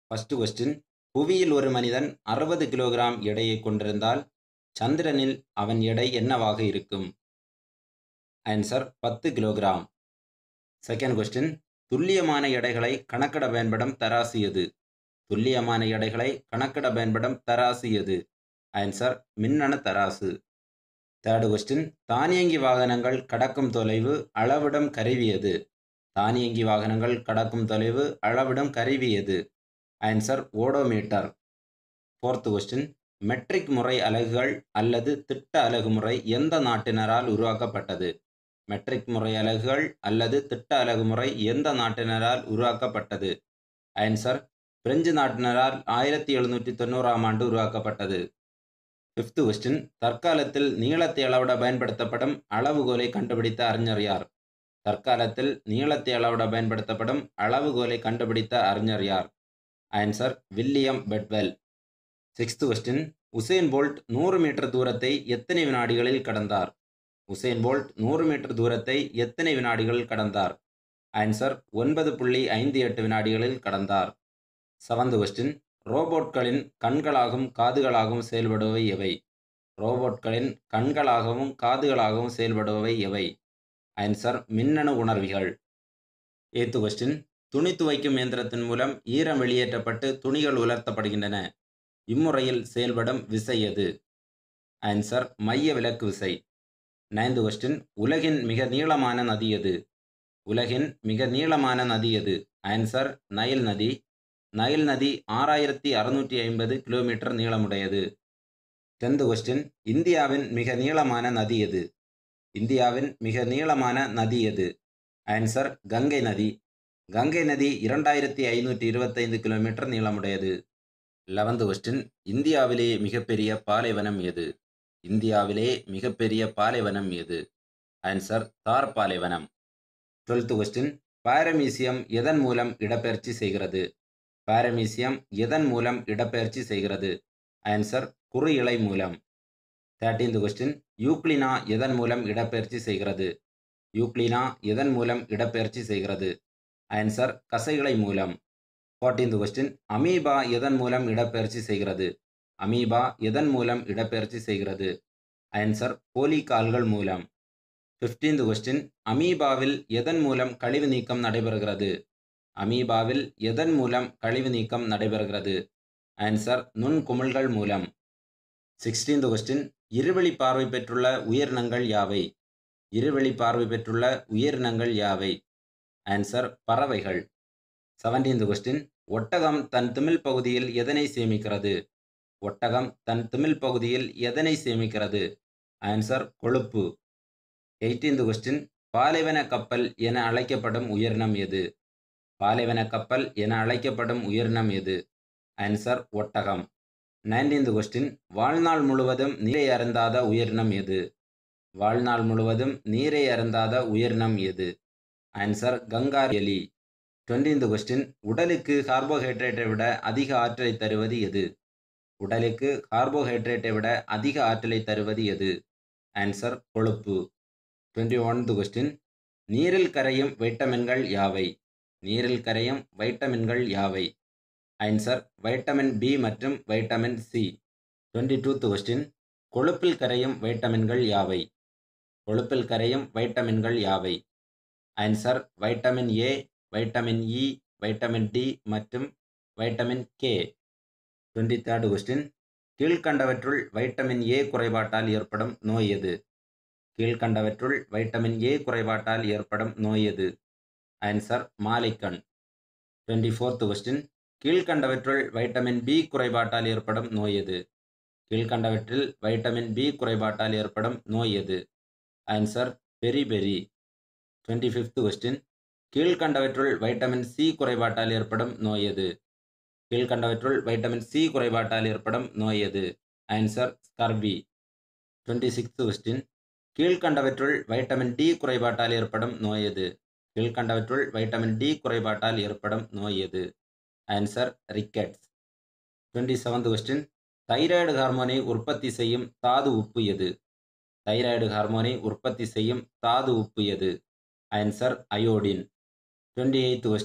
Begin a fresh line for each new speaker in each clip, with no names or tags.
first question புவியில் ஒரு மனிதன் அறுபது கிலோகிராம் எடையை கொண்டிருந்தால் சந்திரனில் அவன் எடை என்னவாக இருக்கும் ஆன்சர் பத்து கிலோகிராம் செகண்ட் கொஸ்டின் துல்லியமான எடைகளை கணக்கிட பயன்படும் தராசு எது துல்லியமான எடைகளை கணக்கிட பயன்படும் தராசு எது ஆன்சர் மின்னணு தராசு தேர்டு கொஸ்டின் தானியங்கி வாகனங்கள் கடக்கும் தொலைவு அளவிடும் கருவி எது தானியங்கி வாகனங்கள் கடக்கும் தொலைவு அளவிடும் கருவி எது answer odometer fourth question metric முறை அலகுகள் அல்லது திட்ட அலகு முறை எந்த நாட்டினரால் உருவாக்கப்பட்டது மெட்ரிக் முறை அலகுகள் அல்லது திட்ட அலகு முறை எந்த நாட்டினரால் உருவாக்கப்பட்டது ஆன்சர் பிரெஞ்சு நாட்டினரால் ஆயிரத்தி எழுநூற்றி தொண்ணூறாம் ஆண்டு உருவாக்கப்பட்டது ஃபிஃப்த் கொஸ்டின் தற்காலத்தில் நீளத்தை அளவிட பயன்படுத்தப்படும் அளவுகோலை கண்டுபிடித்த அறிஞர் யார் தற்காலத்தில் நீளத்தை அளவிட பயன்படுத்தப்படும் அளவுகோலை கண்டுபிடித்த அறிஞர் யார் answer William Bedwell sixth question Usain Bolt நூறு மீட்டர் தூரத்தை எத்தனை வினாடிகளில் கடந்தார் உசேன் போல்ட் நூறு மீட்டர் தூரத்தை எத்தனை வினாடிகளில் கடந்தார் ஆன்சர் ஒன்பது புள்ளி ஐந்து எட்டு வினாடிகளில் கடந்தார் செவன்த் கொஸ்டின் ரோபோட்களின் கண்களாகவும் காதுகளாகவும் செயல்படுபவை எவை ரோபோட்களின் கண்களாகவும் காதுகளாகவும் செயல்படுபவை எவை ஆன்சர் மின்னணு உணர்விகள் எய்த்து கொஸ்டின் துணி துவைக்கும் இயந்திரத்தின் மூலம் ஈரம் வெளியேற்றப்பட்டு துணிகள் உலர்த்தப்படுகின்றன இம்முறையில் செயல்படும் விசை எது ஆன்சர் மைய விலக்கு விசை நைன்த் கொஸ்டின் உலகின் மிக நீளமான நதி எது உலகின் மிக நீளமான நதி எது ஆன்சர் நைல் நதி நைல் நதி ஆறாயிரத்தி அறுநூற்றி ஐம்பது கிலோமீட்டர் நீளமுடையது டென்த் கொஸ்டின் இந்தியாவின் மிக நீளமான நதி எது இந்தியாவின் மிக நீளமான நதி எது ஆன்சர் கங்கை நதி கங்கை நதி இரண்டாயிரத்தி ஐநூற்றி இருபத்தைந்து கிலோமீட்டர் நீளமுடையது லெவன்த் கொஸ்டின் இந்தியாவிலேயே மிகப்பெரிய பாலைவனம் எது இந்தியாவிலே மிகப்பெரிய பாலைவனம் எது ஆன்சர் தார் பாலைவனம் டுவெல்த் கொஸ்டின் பாரமீசியம் எதன் மூலம் இடப்பெயர்ச்சி செய்கிறது பாரமீசியம் எதன் மூலம் இடப்பெயர்ச்சி செய்கிறது ஆன்சர் குறு இலை மூலம் தேர்ட்டீன்த் கொஸ்டின் யூக்ளினா எதன் மூலம் இடப்பெயர்ச்சி செய்கிறது யூக்ளினா எதன் மூலம் இடப்பெயர்ச்சி செய்கிறது ஆன்சர் கசைகளை மூலம் ஃபோர்டீன்த் கொஸ்டின் அமீபா எதன் மூலம் இடப்பெயர்ச்சி செய்கிறது அமீபா எதன் மூலம் இடப்பெயர்ச்சி செய்கிறது ஆன்சர் போலிகால்கள் மூலம் ஃபிஃப்டீன்த் கொஸ்டின் அமீபாவில் எதன் மூலம் கழிவு நீக்கம் நடைபெறுகிறது அமீபாவில் எதன் மூலம் கழிவு நீக்கம் நடைபெறுகிறது ஆன்சர் நுண்குமிழ்கள் மூலம் சிக்ஸ்டீன்த் கொஸ்டின் இருவழி பார்வை பெற்றுள்ள உயிரினங்கள் யாவை இருவழி பார்வை பெற்றுள்ள உயிரினங்கள் யாவை ஆன்சர் பறவைகள் செவன்டீன்த் கொஸ்டின் ஒட்டகம் தன் திமில் பகுதியில் எதனை சேமிக்கிறது ஒட்டகம் தன் திமில் பகுதியில் எதனை சேமிக்கிறது ஆன்சர் கொழுப்பு எயிட்டீன்த் கொஸ்டின் பாலைவன கப்பல் என அழைக்கப்படும் உயிரினம் எது பாலைவன கப்பல் என அழைக்கப்படும் உயிரினம் எது ஆன்சர் ஒட்டகம் நைன்டீன்த் கொஸ்டின் வாழ்நாள் முழுவதும் நீரை அருந்தாத உயிரினம் எது வாழ்நாள் முழுவதும் நீரை அருந்தாத உயிரினம் எது ஆன்சர் கங்கார் எலி டுவெண்டீன்த் கொஸ்டின் உடலுக்கு கார்போஹைட்ரேட்டை விட அதிக ஆற்றலை தருவது எது உடலுக்கு கார்போஹைட்ரேட்டை விட அதிக ஆற்றலை தருவது எது ஆன்சர் கொழுப்பு டுவெண்ட்டி ஒன்த் கொஸ்டின் நீரில் கரையும் வைட்டமின்கள் யாவை நீரில் கரையும் வைட்டமின்கள் யாவை ஆன்சர் வைட்டமின் பி மற்றும் வைட்டமின் சி டுவெண்ட்டி டூத் கொஸ்டின் கொழுப்பில் கரையும் வைட்டமின்கள் யாவை கொழுப்பில் கரையும் வைட்டமின்கள் யாவை answer vitamin A vitamin E vitamin D மற்றும் vitamin K twenty third question கீழ்கண்டவற்றுள் வைட்டமின் ஏ குறைபாட்டால் ஏற்படும் நோய் எது கீழ்கண்டவற்றுள் வைட்டமின் ஏ குறைபாட்டால் ஏற்படும் நோய் எது ஆன்சர் மாலைக்கண் டுவெண்ட்டி ஃபோர்த் கொஸ்டின் கீழ்கண்டவற்றுள் வைட்டமின் பி குறைபாட்டால் ஏற்படும் நோய் எது கீழ்கண்டவற்றில் வைட்டமின் பி குறைபாட்டால் ஏற்படும் நோய் எது answer beri beri twenty fifth question கீழ்கண்டவற்றுள் வைட்டமின் சி குறைபாட்டால் ஏற்படும் நோய் எது கீழ்கண்டவற்றுள் வைட்டமின் சி குறைபாட்டால் ஏற்படும் நோய் எது answer scurvy twenty sixth question கீழ்கண்டவற்றுள் வைட்டமின் டி குறைபாட்டால் ஏற்படும் நோய் எது கீழ்கண்டவற்றுள் வைட்டமின் டி குறைபாட்டால் ஏற்படும் நோய் எது answer rickets twenty seventh question thyroid ஹார்மோனை உற்பத்தி செய்யும் தாது உப்பு எது தைராய்டு ஹார்மோனை உற்பத்தி செய்யும் தாது உப்பு எது answer iodine twenty eighth question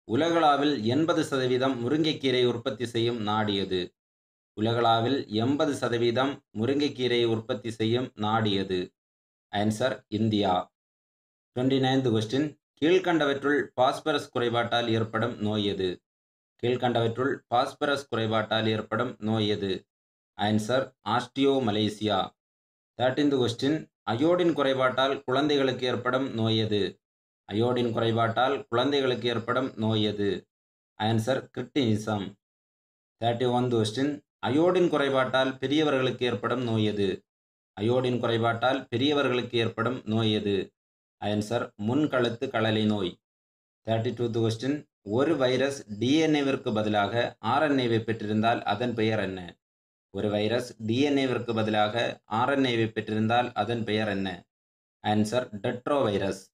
உலகளவில் எண்பது சதவீதம் முருங்கைக்கீரை உற்பத்தி செய்யும் நாடு எது உலகளவில் எண்பது சதவீதம் முருங்கைக்கீரை உற்பத்தி செய்யும் நாடு எது answer India twenty ninth question கீழ்கண்டவற்றுள் பாஸ்பரஸ் குறைபாட்டால் ஏற்படும் நோய் எது கீழ்கண்டவற்றுள் பாஸ்பரஸ் குறைபாட்டால் ஏற்படும் நோய் எது answer osteomalacia thirteenth question iodine குறைபாட்டால் குழந்தைகளுக்கு ஏற்படும் நோய் எது அயோடின் குறைபாட்டால் குழந்தைகளுக்கு ஏற்படும் நோய் எது answer cretinism thirty one question iodine குறைபாட்டால் பெரியவர்களுக்கு ஏற்படும் நோய் எது அயோடின் குறைபாட்டால் பெரியவர்களுக்கு ஏற்படும் நோய் எது ஆன்சர் முன்கழுத்து களலை நோய் தேர்ட்டி டூ கொஸ்டின் ஒரு வைரஸ் டிஎன்ஏவிற்கு பதிலாக ஆர்என்ஏவை பெற்றிருந்தால் அதன் பெயர் என்ன ஒரு வைரஸ் டிஎன்ஏவிற்கு பதிலாக ஆர்என்ஏவை பெற்றிருந்தால் அதன் பெயர் என்ன ஆன்சர் டெட்ரோ வைரஸ்